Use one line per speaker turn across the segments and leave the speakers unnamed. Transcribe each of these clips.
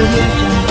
audio jungle.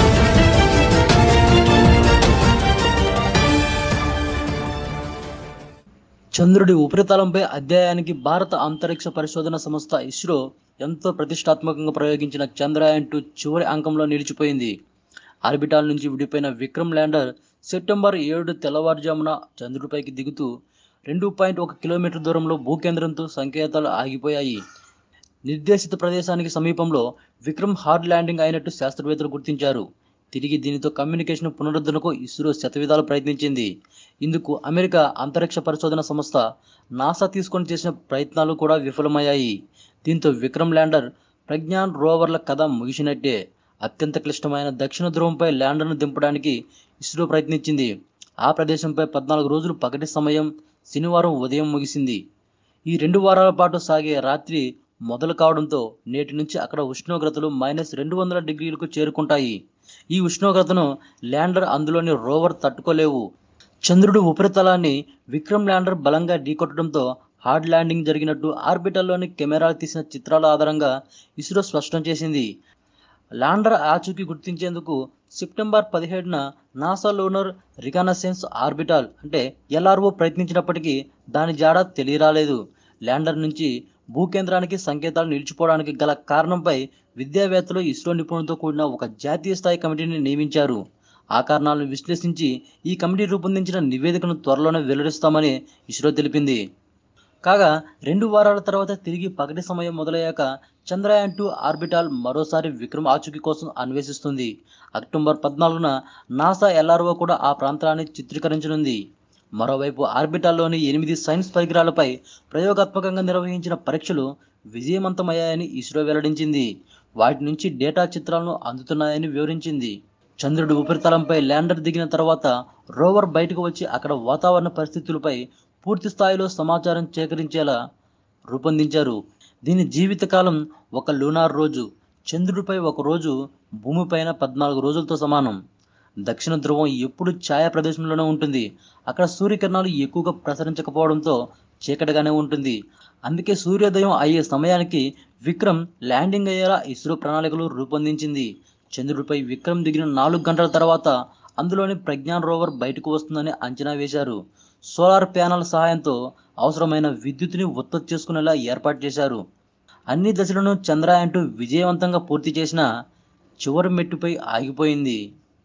చంద్రుడి ఉపరితలంపై అధ్యాయానికి భారత అంతరిక్ష పరిశోధన సంస్థ ఇస్రో ఎంతో ప్రతిష్టాత్మకంగా ప్రయోగించిన చంద్రయాన్ టూ చివరి అంకంలో నిలిచిపోయింది ఆర్బిటాల్ నుంచి విడిపోయిన విక్రమ్ ల్యాండర్ సెప్టెంబర్ ఏడు తెల్లవారుజామున చంద్రుడిపైకి దిగుతూ రెండు పాయింట్ ఒక కిలోమీటర్ దూరంలో భూకేంద్రంతో సంకేతాలు ఆగిపోయాయి నిర్దేశిత ప్రదేశానికి సమీపంలో విక్రమ్ హార్డ్ ల్యాండింగ్ అయినట్టు శాస్త్రవేత్తలు గుర్తించారు తిరిగి దీనితో కమ్యూనికేషన్ పునరుద్ధరణకు ఇస్రో శతవిధాలు ప్రయత్నించింది ఇందుకు అమెరికా అంతరిక్ష పరిశోధన సంస్థ నాసా తీసుకొని చేసిన ప్రయత్నాలు కూడా విఫలమయ్యాయి దీంతో విక్రమ్ ల్యాండర్ ప్రజ్ఞాన్ రోవర్ల కథ ముగిసినట్టే అత్యంత క్లిష్టమైన దక్షిణ ధ్రువంపై ల్యాండర్ను దింపడానికి ఇస్రో ప్రయత్నించింది ఆ ప్రదేశంపై పద్నాలుగు రోజులు పగటి సమయం శనివారం ఉదయం ముగిసింది ఈ రెండు వారాల పాటు సాగే రాత్రి మొదలు కావడంతో నేటి నుంచి అక్కడ ఉష్ణోగ్రతలు మైనస్ రెండు వందల డిగ్రీలకు చేరుకుంటాయి ఈ ఉష్ణోగ్రతను ల్యాండర్ అందులోని రోవర్ తట్టుకోలేవు చంద్రుడి ఉపరితలాన్ని విక్రమ్ ల్యాండర్ బలంగా ఢీకొట్టడంతో హార్డ్ ల్యాండింగ్ జరిగినట్టు ఆర్బిటల్లోని కెమెరాలు తీసిన చిత్రాల ఆధారంగా ఇస్రో స్పష్టం చేసింది ల్యాండర్ ఆచూకీ గుర్తించేందుకు సెప్టెంబర్ పదిహేడున నాసా లోనర్ రికానసెన్స్ ఆర్బిటాల్ అంటే ఎల్ఆర్ఓ ప్రయత్నించినప్పటికీ దాని జాడ తెలియరాలేదు ల్యాండర్ నుంచి భూకేంద్రానికి సంకేతాలు నిలిచిపోవడానికి గల కారణంపై విద్యావేత్తలు ఇస్రో నిపుణులతో కూడిన ఒక జాతీయ స్థాయి కమిటీని నియమించారు ఆ కారణాలను విశ్లేషించి ఈ కమిటీ రూపొందించిన నివేదికను త్వరలోనే వెల్లడిస్తామని ఇస్రో తెలిపింది కాగా రెండు వారాల తర్వాత తిరిగి పగటి సమయం మొదలయ్యాక చంద్రయాన్ టూ ఆర్బిటాల్ మరోసారి విక్రమ్ ఆచూకీ కోసం అన్వేషిస్తుంది అక్టోబర్ పద్నాలుగున నాసా ఎల్ఆర్ఓ కూడా ఆ ప్రాంతాన్ని చిత్రీకరించనుంది మరోవైపు ఆర్బిటాల్లోని ఎనిమిది సైన్స్ పరికరాలపై ప్రయోగాత్మకంగా నిర్వహించిన పరీక్షలు విజయవంతమయ్యాయని ఇస్రో వెల్లడించింది వాటి నుంచి డేటా చిత్రాలను అందుతున్నాయని వివరించింది చంద్రుడి ఉపరితలంపై ల్యాండర్ దిగిన తర్వాత రోవర్ బయటకు వచ్చి అక్కడ వాతావరణ పరిస్థితులపై పూర్తి స్థాయిలో సమాచారం సేకరించేలా రూపొందించారు దీని జీవితకాలం ఒక లూనార్ రోజు చంద్రుడిపై ఒక రోజు భూమిపైన పద్నాలుగు రోజులతో సమానం దక్షిణ ధ్రువం ఎప్పుడు ఛాయా ప్రదేశంలోనే ఉంటుంది అక్కడ సూర్యకిరణాలు ఎక్కువగా ప్రసరించకపోవడంతో చీకటిగానే ఉంటుంది అందుకే సూర్యోదయం అయ్యే సమయానికి విక్రమ్ ల్యాండింగ్ అయ్యేలా ఇస్రో ప్రణాళికలు రూపొందించింది చంద్రుడిపై విక్రమ్ దిగిన నాలుగు గంటల తర్వాత అందులోని ప్రజ్ఞాన్ రోవర్ బయటకు వస్తుందని అంచనా వేశారు సోలార్ ప్యానల్ సహాయంతో అవసరమైన విద్యుత్తుని ఉత్పత్తి చేసుకునేలా ఏర్పాటు చేశారు అన్ని దశలను చంద్రయాన్ టూ విజయవంతంగా పూర్తి చేసిన చివరి మెట్టుపై ఆగిపోయింది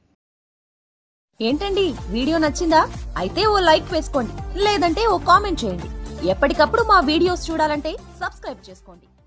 ఏంటండి వీడియో నచ్చిందా అయితే ఓ లైక్ వేసుకోండి లేదంటే ఓ కామెంట్ చేయండి ఎప్పటికప్పుడు మా వీడియోస్ చూడాలంటే సబ్స్క్రైబ్ చేసుకోండి